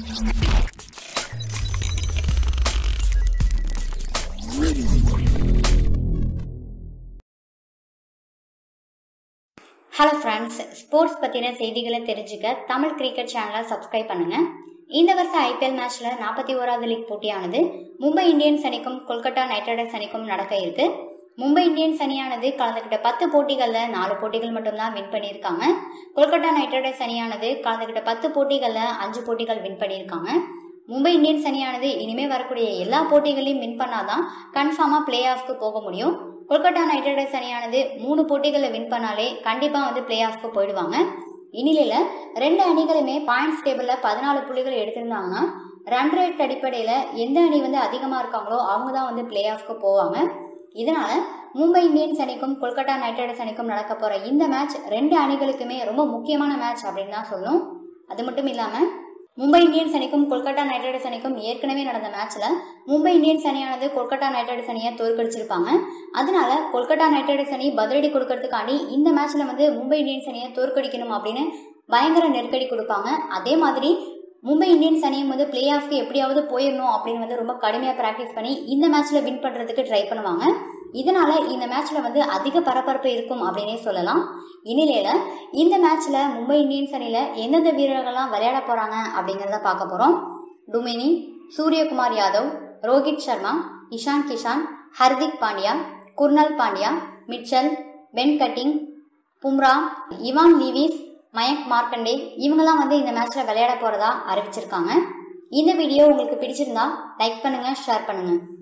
hello friends sports பற்றின செய்திகளை தெரிஞ்சுக்க தமிழ் கிரிக்கெட் சேனலை சப்ஸ்கிரைப் பண்ணுங்க இந்த வருஷம் ஐபிஎல் மேட்ச்சில் நாற்பத்தி ஓராவது லீக் போட்டியானது மும்பை இந்தியன்ஸ் அணிக்கும் கொல்கத்தா நைட் ரைடர்ஸ் அணிக்கும் நடக்க இருக்கு மும்பை இந்தியன்ஸ் அணியானது கலந்துக்கிட்ட பத்து போட்டிகளில் நாலு போட்டிகள் மட்டும்தான் வின் பண்ணியிருக்காங்க கொல்கத்தா நைட் ரைடர்ஸ் அணியானது கலந்துக்கிட்ட பத்து போட்டிகளில் அஞ்சு போட்டிகள் வின் பண்ணியிருக்காங்க மும்பை இந்தியன்ஸ் அணியானது இனிமே வரக்கூடிய எல்லா போட்டிகளையும் வின் பண்ணாதான் கன்ஃபார்மாக பிளே ஆஃப்க்கு போக முடியும் கொல்கத்தா நைட் ரைடர்ஸ் அணியானது மூணு போட்டிகளில் வின் பண்ணாலே கண்டிப்பாக வந்து பிளே ஆஃப்க்கு போயிடுவாங்க இந்நிலையில் ரெண்டு அணிகளுமே பாயிண்ட்ஸ் டேபிளில் பதினாலு புள்ளிகள் எடுத்திருந்தாங்கன்னா ரன் ரேட் அடிப்படையில் எந்த அணி வந்து அதிகமாக இருக்காங்களோ அவங்க தான் வந்து பிளே ஆஃப்க்கு போவாங்க இதனால மும்பை இந்தியன்ஸ் அணிக்கும் கொல்கத்தா நைட் ரைடர்ஸ் அணிக்கும் நடக்க போகிற இந்த மேட்ச் ரெண்டு அணிகளுக்குமே ரொம்ப முக்கியமான மேட்ச் அப்படின்னு தான் சொல்லணும் அது மட்டும் இல்லாமல் மும்பை இந்தியன்ஸ் அணிக்கும் கொல்கத்தா நைட் ரைடர்ஸ் அணிக்கும் ஏற்கனவே நடந்த மேட்ச்சில் மும்பை இந்தியன்ஸ் அணியானது கொல்கத்தா நைட் ரைடர்ஸ் அணியை தோற்கடிச்சிருப்பாங்க அதனால கொல்கத்தா நைட் ரைடர்ஸ் அணி பதிலடி கொடுக்கறதுக்காண்டி இந்த மேட்ச்சில் வந்து மும்பை இந்தியன்ஸ் அணியை தோற்கடிக்கணும் அப்படின்னு பயங்கர நெருக்கடி கொடுப்பாங்க அதே மாதிரி மும்பை இந்தியன்ஸ் அணியும் வந்து பிளே ஆஃப்க்கு எப்படியாவது போயிடணும் அப்படின்னு வந்து ரொம்ப கடுமையாக ப்ராக்டிஸ் பண்ணி இந்த மேட்ச்சில் வின் பண்ணுறதுக்கு ட்ரை பண்ணுவாங்க இதனால இந்த மேட்ச்சில் வந்து அதிக பரபரப்பு இருக்கும் அப்படின்னே சொல்லலாம் இந்நிலையில் இந்த மேட்ச்சில் மும்பை இந்தியன்ஸ் அணியில் எந்தெந்த வீரர்கள்லாம் விளையாட போகிறாங்க அப்படிங்கிறத பார்க்க போகிறோம் Duminy Suryakumar Yadav Rohit Sharma Ishan Kishan Hardik Pandya Krunal Pandya Mitchell Ben Cutting Bumrah Evin Lewis Mayank Markande இவங்கெல்லாம் வந்து இந்த மேட்ச்சில் விளையாட போகிறதா அறிவிச்சிருக்காங்க இந்த வீடியோ உங்களுக்கு பிடிச்சிருந்தா லைக் பண்ணுங்கள் ஷேர் பண்ணுங்கள்